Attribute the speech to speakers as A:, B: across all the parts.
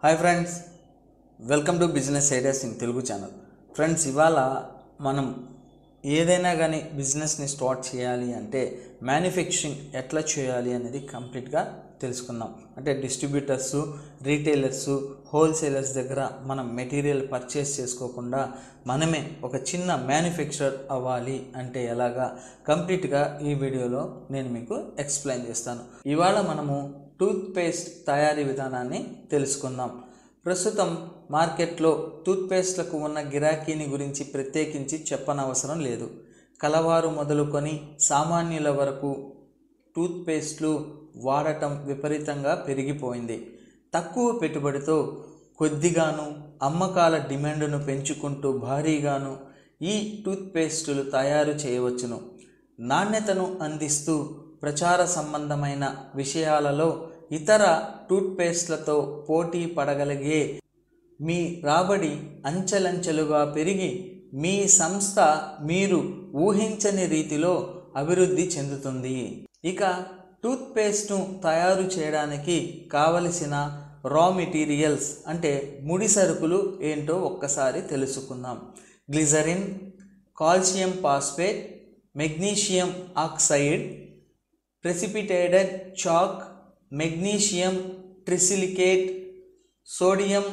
A: hi friends welcome to business ideas in Telugu channel friends ఇవాళ మనం ఏదైనా కానీ బిజినెస్ని స్టార్ట్ చేయాలి అంటే మ్యానుఫ్యాక్చరింగ్ ఎట్లా చేయాలి అనేది కంప్లీట్గా తెలుసుకుందాం అంటే డిస్ట్రిబ్యూటర్స్ రీటైలర్స్ హోల్సేలర్స్ దగ్గర మనం మెటీరియల్ పర్చేస్ చేసుకోకుండా మనమే ఒక చిన్న మ్యానుఫ్యాక్చరర్ అవ్వాలి అంటే ఎలాగా కంప్లీట్గా ఈ వీడియోలో నేను మీకు ఎక్స్ప్లెయిన్ చేస్తాను ఇవాళ మనము టూత్ పేస్ట్ తయారీ విధానాన్ని తెలుసుకుందాం ప్రస్తుతం మార్కెట్లో టూత్పేస్ట్లకు ఉన్న గిరాకీని గురించి ప్రత్యేకించి చెప్పనవసరం లేదు కలవారు మొదలుకొని సామాన్యుల వరకు టూత్పేస్ట్లు వాడటం విపరీతంగా పెరిగిపోయింది తక్కువ పెట్టుబడితో కొద్దిగాను అమ్మకాల డిమాండ్ను పెంచుకుంటూ భారీగాను ఈ టూత్పేస్టులు తయారు చేయవచ్చును నాణ్యతను అందిస్తూ ప్రచార సంబంధమైన విషయాలలో ఇతర టూత్పేస్ట్లతో పోటీ పడగలిగే మీ రాబడి అంచెలంచెలుగా పెరిగి మీ సంస్థ మీరు ఊహించని రీతిలో అభివృద్ధి చెందుతుంది ఇక టూత్పేస్ట్ను తయారు చేయడానికి కావలసిన రా మెటీరియల్స్ అంటే ముడి సరుకులు ఏంటో ఒక్కసారి తెలుసుకుందాం glycerin calcium phosphate magnesium oxide precipitated chalk magnesium trisilicate sodium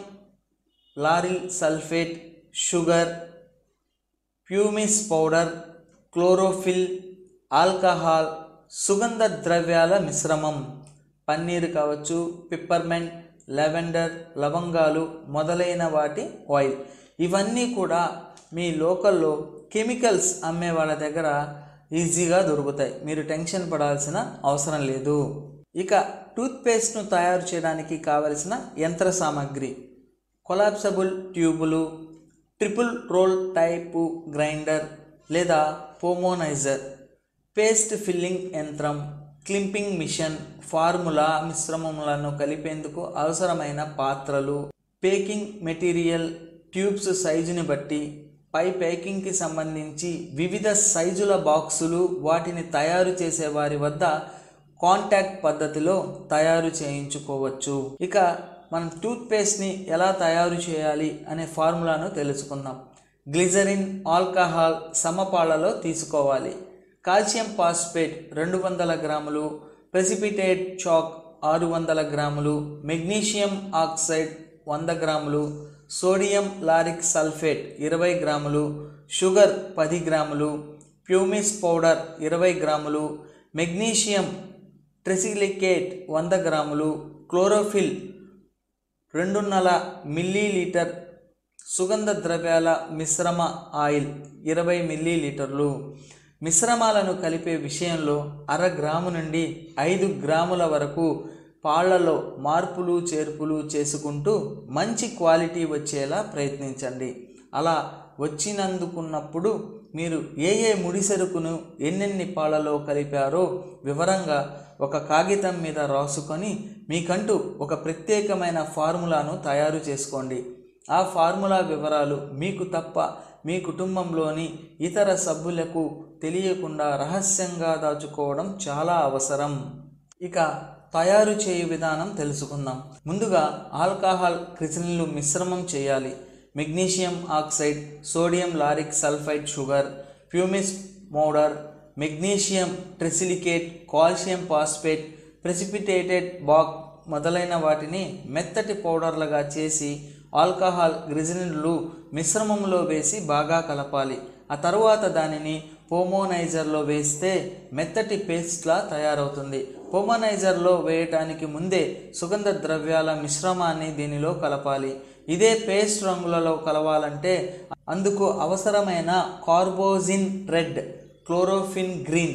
A: lauryl sulphate sugar pumice powder chlorophyll alcohol సుగంధ ద్రవ్యాల మిశ్రమం పన్నీర్ కావచ్చు పిప్పర్మెంట్ లెవెండర్ లవంగాలు మొదలైన వాటి ఆయిల్ ఇవన్నీ కూడా మీ లోకల్లో కెమికల్స్ అమ్మే వాళ్ళ దగ్గర ఈజీగా దొరుకుతాయి మీరు టెన్షన్ పడాల్సిన అవసరం లేదు ఇక టూత్పేస్ట్ను తయారు చేయడానికి కావలసిన యంత్ర సామాగ్రి కొలాప్సబుల్ ట్యూబులు ట్రిపుల్ రోల్ టైపు గ్రైండర్ లేదా పోమోనైజర్ పేస్ట్ ఫిల్లింగ్ యంత్రం క్లింపింగ్ మిషన్ ఫార్ములా మిశ్రమములను కలిపేందుకు అవసరమైన పాత్రలు పేకింగ్ మెటీరియల్ ట్యూబ్స్ సైజుని బట్టి పై పేకింగ్కి సంబంధించి వివిధ సైజుల బాక్సులు వాటిని తయారు చేసే వారి వద్ద కాంటాక్ట్ పద్ధతిలో తయారు చేయించుకోవచ్చు ఇక మనం టూత్పేస్ట్ని ఎలా తయారు చేయాలి అనే ఫార్ములాను తెలుసుకుందాం గ్లిజరిన్ ఆల్కహాల్ సమపాళ్లలో తీసుకోవాలి కాల్షియం పాస్పేట్ రెండు వందల గ్రాములు ప్రెసిపిటేట్ చాక్ ఆరు వందల గ్రాములు మెగ్నీషియం ఆక్సైడ్ వంద గ్రాములు సోడియం లారిక్ సల్ఫేట్ ఇరవై గ్రాములు షుగర్ పది గ్రాములు ప్యూమిస్ పౌడర్ ఇరవై గ్రాములు మెగ్నీషియం ట్రెసిలికేట్ వంద గ్రాములు క్లోరోఫిల్ రెండున్నర మిల్లీలీటర్ సుగంధ ద్రవ్యాల మిశ్రమ ఆయిల్ ఇరవై మిల్లీలీటర్లు మిశ్రమాలను కలిపే విషయంలో అర గ్రాము నుండి ఐదు గ్రాముల వరకు పాళ్లలో మార్పులు చేర్పులు చేసుకుంటూ మంచి క్వాలిటీ వచ్చేలా ప్రయత్నించండి అలా వచ్చినందుకున్నప్పుడు మీరు ఏ ఏ ముడి సరుకును ఎన్నెన్ని పాలలో కలిపారో వివరంగా ఒక కాగితం మీద రాసుకొని మీకంటూ ఒక ప్రత్యేకమైన ఫార్ములాను తయారు చేసుకోండి ఆ ఫార్ములా వివరాలు మీకు తప్ప మీ కుటుంబంలోని ఇతర సభ్యులకు తెలియకుండా రహస్యంగా దాచుకోవడం చాలా అవసరం ఇక తయారు చేయు విధానం తెలుసుకుందాం ముందుగా ఆల్కహాల్ క్రిసిన్లు మిశ్రమం చేయాలి magnesium oxide sodium lauric sulphide sugar pumice powder magnesium trisilicate calcium phosphate precipitated chalk మొదలైన వాటిని మెత్తటి పౌడర్లుగా చేసి ఆల్కహాల్ గ్రిజిన్లు మిశ్రమంలో వేసి బాగా కలపాలి ఆ తరువాత దానిని పోమోనైజర్లో వేస్తే మెత్తటి పేస్ట్లా తయారవుతుంది పోమోనైజర్లో వేయటానికి ముందే సుగంధ ద్రవ్యాల మిశ్రమాన్ని దీనిలో కలపాలి ఇదే పేస్ట్ రంగులలో కలవాలంటే అందుకు అవసరమైన carmoisine red chlorophyll green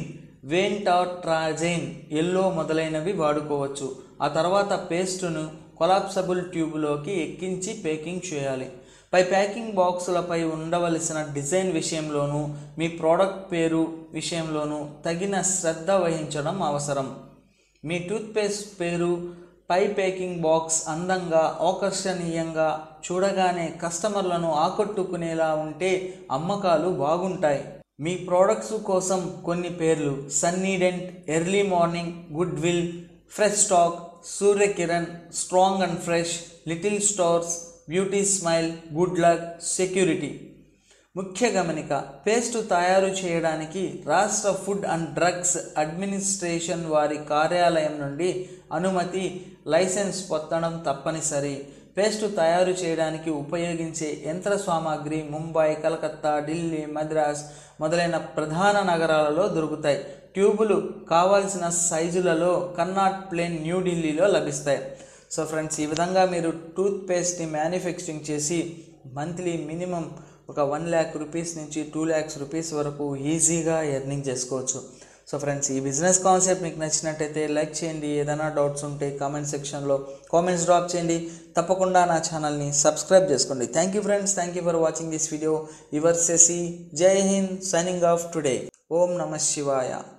A: tartrazine yellow మొదలైనవి వాడుకోవచ్చు ఆ తర్వాత పేస్టును కొలాప్సబుల్ ట్యూబ్లోకి ఎక్కించి పేకింగ్ చేయాలి పై ప్యాకింగ్ బాక్సులపై ఉండవలసిన డిజైన్ విషయంలోనూ మీ ప్రోడక్ట్ పేరు విషయంలోనూ తగిన శ్రద్ధ వహించడం అవసరం మీ టూత్పేస్ట్ పేరు పై ప్యాకింగ్ బాక్స్ అందంగా ఆకర్షణీయంగా చూడగానే కస్టమర్లను ఆకట్టుకునేలా ఉంటే అమ్మకాలు బాగుంటాయి మీ ప్రోడక్ట్స్ కోసం కొన్ని పేర్లు sunny dent early morning good will fresh stock Surya Kiran strong and fresh little stores beauty smile good luck security ముఖ్య గమనిక పేస్ట్ తయారు చేయడానికి రాష్ట్ర ఫుడ్ అండ్ డ్రగ్స్ అడ్మినిస్ట్రేషన్ వారి కార్యాలయం నుండి అనుమతి లైసెన్స్ పొందడం తప్పనిసరి పేస్ట్ తయారు చేయడానికి ఉపయోగించే యంత్ర సామాగ్రి ముంబై కలకత్తా ఢిల్లీ మద్రాస్ మొదలైన ప్రధాన నగరాలలో దొరుకుతాయి ట్యూబులు కావాల్సిన సైజులలో కర్నాట్ ప్లేన్ న్యూఢిల్లీలో లభిస్తాయి సో ఫ్రెండ్స్ ఈ విధంగా మీరు టూత్ పేస్ట్ని మ్యానుఫ్యాక్చరింగ్ చేసి మంత్లీ మినిమం ఒక వన్ ల్యాక్ రూపీస్ నుంచి టూ ల్యాక్స్ రూపీస్ వరకు ఈజీగా ఎర్నింగ్ చేసుకోవచ్చు సో ఫ్రెండ్స్ ఈ బిజినెస్ కాన్సెప్ట్ మీకు నచ్చినట్టయితే లైక్ చేయండి ఏదైనా డౌట్స్ ఉంటే కామెంట్ సెక్షన్లో కామెంట్స్ డ్రాప్ చేయండి తప్పకుండా నా ఛానల్ని సబ్స్క్రైబ్ చేసుకోండి thank you friends thank you for watching this video your సెసి జై హింద్ సైనింగ్ ఆఫ్ టుడే ఓం నమ శివాయ